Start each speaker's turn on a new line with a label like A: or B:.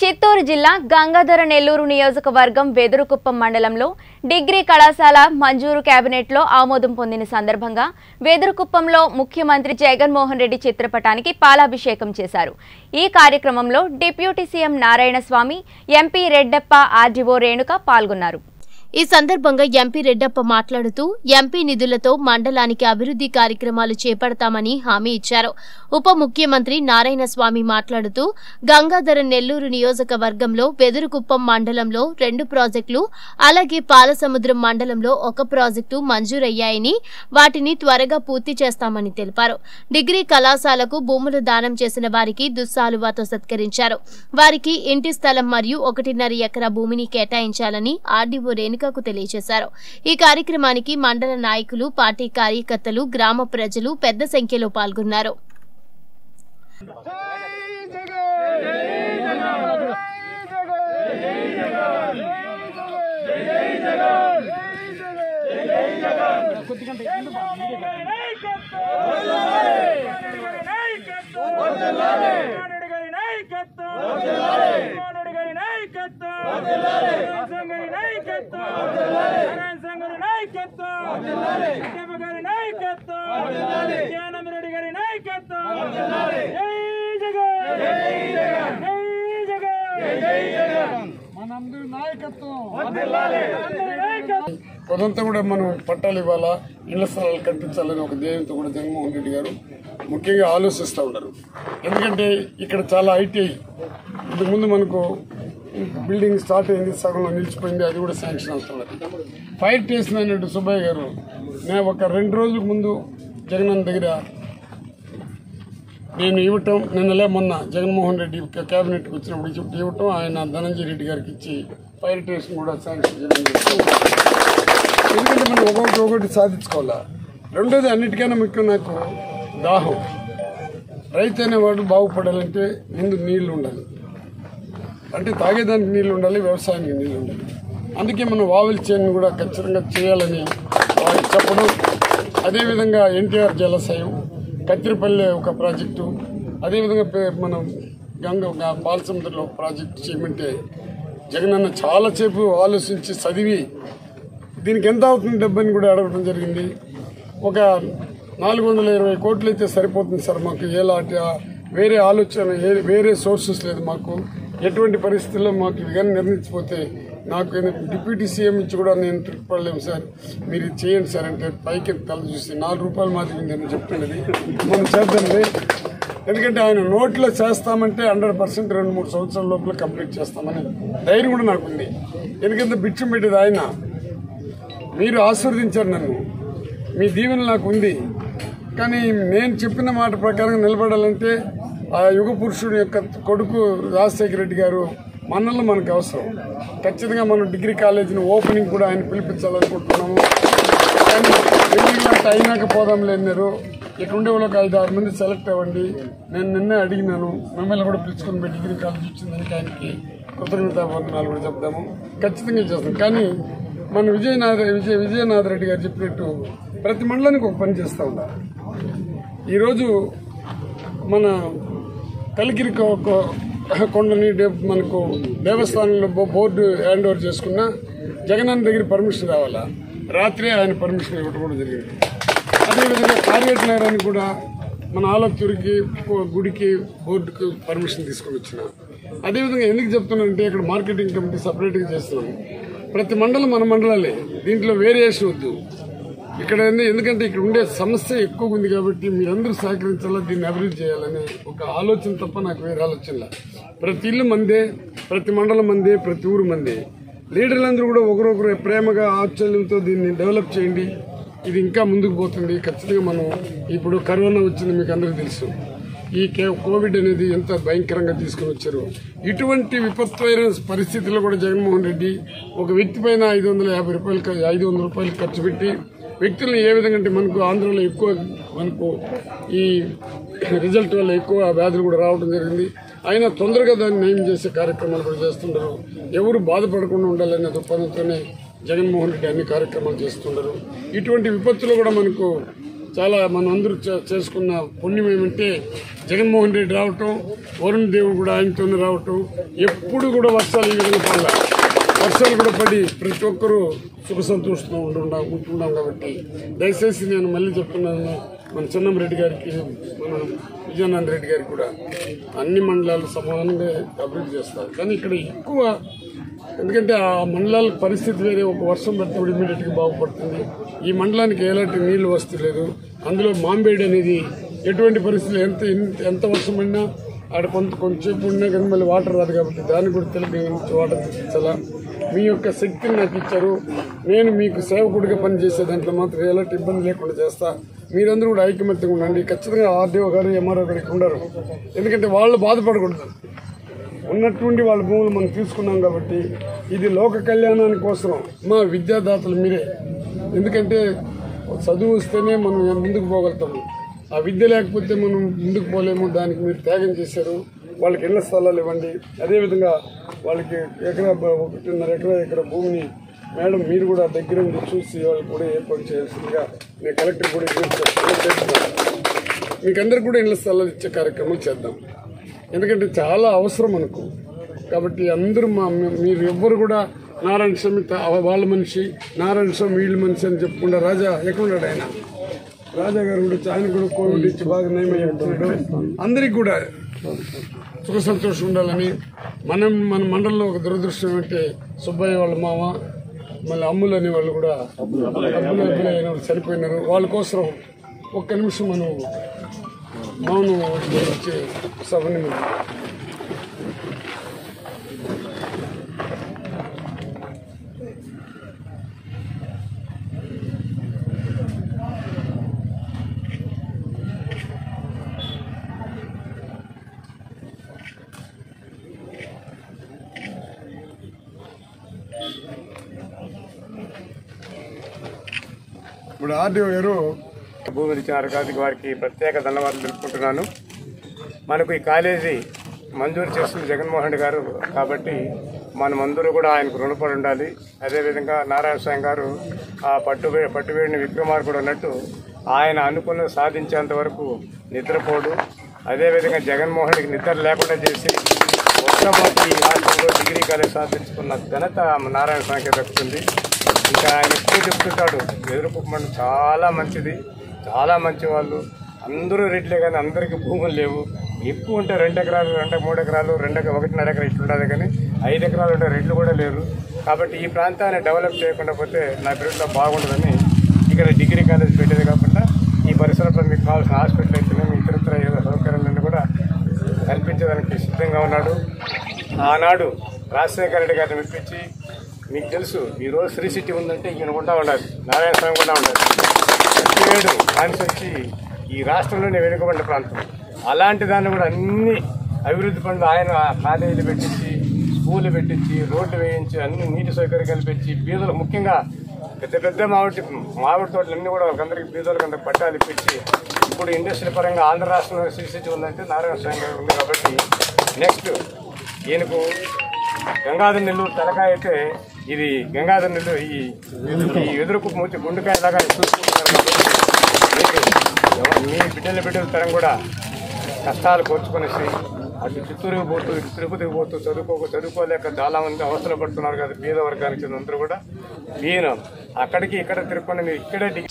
A: చిత్తూరు జిల్లా గంగాధర నెల్లూరు నియోజకవర్గం వెదురుకుప్పం మండలంలో డిగ్రీ కళాశాల మంజూరు కేబినెట్లో ఆమోదం పొందిన సందర్భంగా వెదురుకుప్పంలో ముఖ్యమంత్రి జగన్మోహన్ రెడ్డి చిత్రపటానికి పాలాభిషేకం చేశారు ఈ కార్యక్రమంలో deputy CM Narayanaswamy MP Reddappa RDO Renuka పాల్గొన్నారు
B: ఈ సందర్భంగా ఎంపీ రెడ్డప్ప మాట్లాడుతూ ఎంపీ నిధులతో మండలానికి అభివృద్ధి కార్యక్రమాలు చేపడతామని హామీ ఇచ్చారు ఉప ముఖ్యమంత్రి నారాయణస్వామి మాట్లాడుతూ గంగాధర నెల్లూరు నియోజకవర్గంలో వెదురుకుప్పం మండలంలో రెండు ప్రాజెక్టులు అలాగే పాలసముద్రం మండలంలో ఒక ప్రాజెక్టు మంజూరయ్యాయని వాటిని త్వరగా పూర్తి చేస్తామని తెలిపారు డిగ్రీ కళాశాలకు భూములు దానం చేసిన వారికి దుస్సాలువాతో సత్కరించారు వారికి ఇంటి స్థలం మరియు ఒకటిన్నర ఎకరా భూమిని కేటాయించాలని ఆర్డీఓ రేణుకకు తెలియజేశారు ఈ కార్యక్రమానికి మండల నాయకులు పార్టీ కార్యకర్తలు గ్రామ ప్రజలు పెద్ద సంఖ్యలో పాల్గొన్నారు
C: రెడ్డి గారి నాయకత్వం జై జగన్ జై జగన్ మనందరి నాయకత్వం అందరి నాయకత్వం
D: కొంత కూడా మనం పట్టాలు ఇవ్వాలా ఇళ్ల స్థలాలు కట్టించాలని ఒక ధ్యేయంతో కూడా జగన్మోహన్ రెడ్డి గారు ముఖ్యంగా ఆలోచిస్తూ ఉన్నారు ఎందుకంటే ఇక్కడ చాలా ఐటీఐ ఇంతకుముందు మనకు బిల్డింగ్ స్టార్ట్ అయింది సగంలో నిలిచిపోయింది అది కూడా శాంక్షన్ అవుతున్నది ఫైర్ స్టేషన్ అయినట్టు సుబ్బయ్య గారు నేను ఒక రెండు రోజుల ముందు జగనన్న దగ్గర నేను ఇవ్వటం నిన్నలే మొన్న జగన్మోహన్ రెడ్డి కేబినెట్కి వచ్చినప్పుడు చెప్పి ఇవ్వటం ఆయన ధనంజయ రెడ్డి గారికి ఇచ్చి ఫైర్ స్టేషన్ కూడా శాంక్షన్ చేయడం జరిగింది. ఎందుకంటే మనం ఒక్కొక్కటి ఒకటి సాధించుకోవాలా రెండోది అన్నిటికైనా ముఖ్యం నాకు దాహం రైతు అనేవాడు బాగుపడాలంటే ముందు నీళ్లు ఉండాలి అంటే తాగేదానికి నీళ్లు ఉండాలి వ్యవసాయానికి నీళ్లు ఉండాలి అందుకే మనం వావిల్ చైన్ కూడా ఖచ్చితంగా చేయాలని వారికి చెప్పడం అదేవిధంగా ఎన్టీఆర్ జలాశయం కత్తిరిపల్లె ఒక ప్రాజెక్టు అదేవిధంగా పే- మనం గంగ గ- పాలసముద్రంలో ఒక ప్రాజెక్టు చేయమంటే జగనన్న చాలాసేపు ఆలోచించి చదివి దీనికి ఎంత అవుతుంది డబ్బని కూడా అడగడం జరిగింది ఒక నాలుగు వందల ఇరవై కోట్లు అయితే సరిపోతుంది సార్ మాకు ఎలాంటి వేరే ఆలోచన ఏ- వేరే సోర్సెస్ లేదు మాకు ఎటువంటి పరిస్థితుల్లో మాకు ఇవి కానీ నిర్ణయించిపోతే నాకు ఏదో డిప్యూటీ సీఎం ఇచ్చి కూడా నేను తిరుగుపడలేము సార్ మీరు ఇది చేయండి సార్ అంటే పైకి తల చూసి నాలుగు రూపాయలు మాత్రం అని చెప్తున్నది మనం చేద్దాంలే ఎందుకంటే ఆయన నోట్లో చేస్తామంటే హండ్రెడ్ పర్సెంట్ రెండు మూడు సంవత్సరాల లోపల కంప్లీట్ చేస్తామని ధైర్యం కూడా నాకు ఉంది ఎందుకంటే బిచ్చం పెట్టేది ఆయన మీరు ఆశీర్వదించారు నన్ను మీ దీవెన నాకు ఉంది కానీ నేను చెప్పిన మాట ప్రకారం నిలబడాలంటే ఆ యుగ పురుషుడి యొక్క కొడుకు రాజశేఖర రెడ్డి గారు మనల్లో మనకు అవసరం ఖచ్చితంగా మనం డిగ్రీ కాలేజీని ఓపెనింగ్ కూడా ఆయన పిలిపించాలనుకుంటున్నాము కానీ ఎన్నికలంటే అయినాక పోదాంలే అన్నారు ఇక్కడ ఉండే వాళ్ళకి ఐదు ఆరు మంది సెలెక్ట్ అవ్వండి నేను నిన్నే అడిగినాను మిమ్మల్ని కూడా పిలుచుకొని పోయి డిగ్రీ కాలేజ్ ఇచ్చిందానికి ఆయనకి కృతజ్ఞతాభరణాలు కూడా చెప్తాము ఖచ్చితంగా చేస్తాం కానీ మన విజయనాథ విజయ విజయనాథ రెడ్డి గారు చెప్పినట్టు ప్రతి మండలానికి ఒక పని చేస్తూ ఉండాలి ఈరోజు మన కలికిరి కొ- కొ- కొండని డే- మనకు దేవస్థానంలో బో- బోర్డు హ్యాండ్ ఓవర్ చేసుకున్నా జగనన్న దగ్గర పర్మిషన్ రావాలా రాత్రే ఆయన పర్మిషన్ ఇవ్వడం కూడా జరిగింది అదేవిధంగా కార్యట్ నగరానికి కూడా మన ఆలత్తూరికి కో- గుడికి బోర్డుకి పర్మిషన్ తీసుకొని వచ్చిన అదేవిధంగా ఎందుకు చెప్తున్నానంటే ఇక్కడ మార్కెటింగ్ కమిటీ సపరేట్గా చేస్తున్నాము ప్రతి మండలం మన మండలాలే దీంట్లో వేరియేషన్ వద్దు ఇక్కడ ఏంది- ఎందుకంటే ఇక్కడ ఉండే సమస్య ఎక్కువగా ఉంది కాబట్టి మీరందరూ సహకరించాలా దీన్ని అభివృద్ధి చేయాలని ఒక ఆలోచన తప్ప నాకు వేరే ఆలోచన ప్రతి ఇల్లు మందే ప్రతి మండలం మందే ప్రతి ఊరు మందే లీడర్లందరూ కూడా ఒకరొకరు ప్రేమగా ఆశ్చర్యంతో దీన్ని డెవలప్ చేయండి ఇది ఇంకా ముందుకు పోతుంది ఖచ్చితంగా మనం ఇప్పుడు కరోనా వచ్చింది మీకు అందరికీ తెలుసు ఈ కే- కోవిడ్ అనేది ఎంత భయంకరంగా తీసుకుని వచ్చారు ఇటువంటి విపత్తుమైన పరిస్థితుల్లో కూడా జగన్మోహన్ రెడ్డి ఒక వ్యక్తి పైన ఐదు వందల యాభై రూపాయలు ఖ- ఐదు వందల రూపాయలు ఖర్చు పెట్టి వ్యక్తులను ఏ విధంగా అంటే మనకు ఆంధ్రలో ఎక్కువ మనకు ఈ రిజల్ట్ వల్ల ఎక్కువ వ్యాధులు కూడా రావడం జరిగింది అయినా తొందరగా దాన్ని నయం చేసే కార్యక్రమాలు కూడా చేస్తుంటారు ఎవరు బాధపడకుండా ఉండాలనే దృక్పథంతోనే జగన్మోహన్ రెడ్డి అన్ని కార్యక్రమాలు చేస్తుంటారు ఇటువంటి విపత్తులు కూడా మనకు చాలా మనం అందరూ చే- చేసుకున్న పుణ్యం ఏమంటే జగన్మోహన్ రెడ్డి రావటం వరుణ్ దేవుడు కూడా ఆయనతోనే రావటం ఎప్పుడు కూడా వర్షాలు ఈ విధంగా పడల వర్షాలు కూడా పడి ప్రతి ఒక్కరూ సుఖ సంతోషంగా ఉంటున్నాం ఉంటున్నాం కాబట్టి దయచేసి నేను మళ్ళీ చెప్తున్నాను మన చిన్నంరెడ్డి గారికి మన విజయానంద రెడ్డి గారికి కూడా అన్ని మండలాలు సమానంగా అభివృద్ధి చేస్తారు కానీ ఇక్కడ ఎక్కువ ఎందుకంటే ఆ మండలాల పరిస్థితి వేరే ఒక వర్షం పడినప్పుడు ఇమీడియట్గా బాగుపడుతుంది ఈ మండలానికి ఎలాంటి నీళ్లు వస్తలేదు అందులో మాంబేడ్ అనేది ఎటువంటి పరిస్థితులు ఎంత ఎంత- ఎంత వర్షం పడినా ఆడ కొంత కొంచెంసేపు ఉన్నా కానీ మళ్ళీ వాటర్ రాదు కాబట్టి దాన్ని కూడా తెలిపి వాటర్ తెప్పించాలా మీ యొక్క శక్తిని నాకు ఇచ్చారు నేను మీకు సేవకుడిగా పనిచేసే దాంట్లో మాత్రం ఎలాంటి ఇబ్బంది లేకుండా చేస్తా మీరందరూ కూడా ఐకమత్యంగా ఉండండి ఖచ్చితంగా ఆర్డీఓ గారు ఎంఆర్ఓ గారు ఇక్కడ ఉండరు ఎందుకంటే వాళ్ళు బాధపడకూడదు ఉన్నటువంటి వాళ్ళ భూములు మనం తీసుకున్నాం కాబట్టి ఇది లోక కళ్యాణాని కోసం మా విద్యాదాతలు మీరే ఎందుకంటే చదువు వస్తేనే మనం ముందుకు పోగలుగుతాము ఆ విద్య లేకపోతే మనం ముందుకు పోలేము దానికి మీరు త్యాగం చేశారు వాళ్ళకి ఇళ్ల స్థలాలు ఇవ్వండి అదేవిధంగా వాళ్ళకి ఎకరా బ- ఒకటిన్నర ఎకరా ఎకరా భూమిని మేడం మీరు కూడా దగ్గర ఉండి చూసి వాళ్ళకి కూడా ఏర్పాటు చేయాల్సిందిగా నేను కలెక్టర్ కూడా చేస్తున్నాను మీకు అందరికి కూడా ఇళ్ల స్థలాలు ఇచ్చే కార్యక్రమం చేద్దాం ఎందుకంటే చాలా అవసరం మనకు కాబట్టి అందరూ మా మీ- మీరు ఎవ్వరు కూడా నారాయణ స్వామి త- వాళ్ళ మనిషి నారాయణ స్వామి వీళ్ళ మనిషి అని చెప్పుకుంటా రాజా ఎక్కడున్నాడు ఆయన రాజా గారు కూడా ఆయన కూడా కోవిడ్ ఇచ్చి బాగా నయమయ్యాడు అందరికి కూడా సుఖ సంతోషం ఉండాలని మనం మన మండలంలో ఒక దురదృష్టం ఏమంటే సుబ్బయ్య వాళ్ళ మామ మళ్ళీ అమ్ములు అనే వాళ్ళు కూడా అబ్బులు అబ్బులు అయిన వాళ్ళు చనిపోయినారు వాళ్ళ కోసం ఒక్క నిమిషం మనం మౌనం వచ్చి సభని ఇప్పుడు ఆర్డీఓ గారు
E: భూమి ఇచ్చిన కార్తీక్ వారికి ప్రత్యేక ధన్యవాదాలు తెలుపుకుంటున్నాను మనకు ఈ కాలేజీ మంజూరు చేస్తుంది జగన్మోహన్ రెడ్డి గారు కాబట్టి మనమందరూ కూడా ఆయనకు రుణపడి ఉండాలి అదేవిధంగా నారాయణ స్వామి గారు ఆ పట్టువే పట్టువేడిని విక్రమార్కుడు అన్నట్టు ఆయన అనుకున్నది సాధించేంత వరకు నిద్రపోడు అదేవిధంగా జగన్మోహన్ రెడ్డికి నిద్ర లేకుండా చేసి మొట్టమొదటి ఈ రాష్ట్రంలో డిగ్రీ కాలేజ్ సాధించుకున్న ఘనత నారాయణ స్వామికి దక్కుతుంది ఇంకా ఆయన ఎక్కువ చెప్తుంటాడు ఎదురుకుప్పమండ చాలా మంచిది చాలా మంచి వాళ్ళు అందరూ రెడ్లే కానీ అందరికీ భూములు లేవు ఎక్కువ ఉంటే రెండు ఎకరాలు రెండు మూడు ఎకరాలు రెండు ఎకరా- ఒకటిన్నర ఎకరా ఇట్లా ఉండదు కానీ ఐదు ఎకరాలు ఉంటే రెడ్లు కూడా లేరు కాబట్టి ఈ ప్రాంతాన్ని డెవలప్ చేయకుండా పోతే నా పిల్లల్లో బాగుండదని ఇక్కడ డిగ్రీ కాలేజ్ పెట్టేది కాకుండా ఈ పరిసరాల్లో మీకు కావాల్సిన హాస్పిటల్ అయితే మీ ఇతరత్ర ఏదో సౌకర్యాలన్నీ కూడా కల్పించడానికి సిద్ధంగా ఉన్నాడు ఆనాడు రాజశేఖర రెడ్డి గారిని మెప్పించి మీకు తెలుసు ఈ రోజు శ్రీ సిటీ ఉందంటే ఈయన కూడా ఉండాలి నారాయణ స్వామి కూడా ఉండాలి ఏడు కాన్స్ వచ్చి ఈ రాష్ట్రంలోనే వెనుకబడిన ప్రాంతం అలాంటి దాన్ని కూడా అన్ని అభివృద్ధి పనులు ఆయన కాలేజీలు పెట్టించి స్కూళ్ళు పెట్టించి రోడ్లు వేయించి అన్ని నీటి సౌకర్యం కల్పించి బీదలు ముఖ్యంగా పెద్ద పెద్ద మామిడి మామిడి తోటలు అన్ని కూడా వాళ్ళకందరికీ బీదలకు అందరికి పట్టాలు ఇప్పించి ఇప్పుడు ఇండస్ట్రీ పరంగా ఆంధ్ర రాష్ట్రంలో శ్రీ సిటీ ఉందంటే నారాయణ స్వామి గారు ఉంది కాబట్టి నెక్స్ట్ ఈయనకు గంగాధర నెల్లూరు తలకాయ అయితే ఇది గంగాధర నెల్లూరు ఈ ఈ ఎదురుకు మూచి గుండెకాయ లాగా చూసుకుంటున్నారు కాబట్టి మీకు ఎవరు- మీ బిడ్డల బిడ్డల తరం కూడా కష్టాలు కోర్చుకొనేసి అటు చిత్తూరుకు పోతూ ఇటు తిరుపతికి పోతూ చదువుకోక చదువుకోలేక చాలా మంది అవసరం పడుతున్నారు కదా బీద వర్గానికి చెందిన అందరూ కూడా ఈయన అక్కడికి ఇక్కడ తిరుక్కొని మీరు ఇక్కడే డిగ్రీ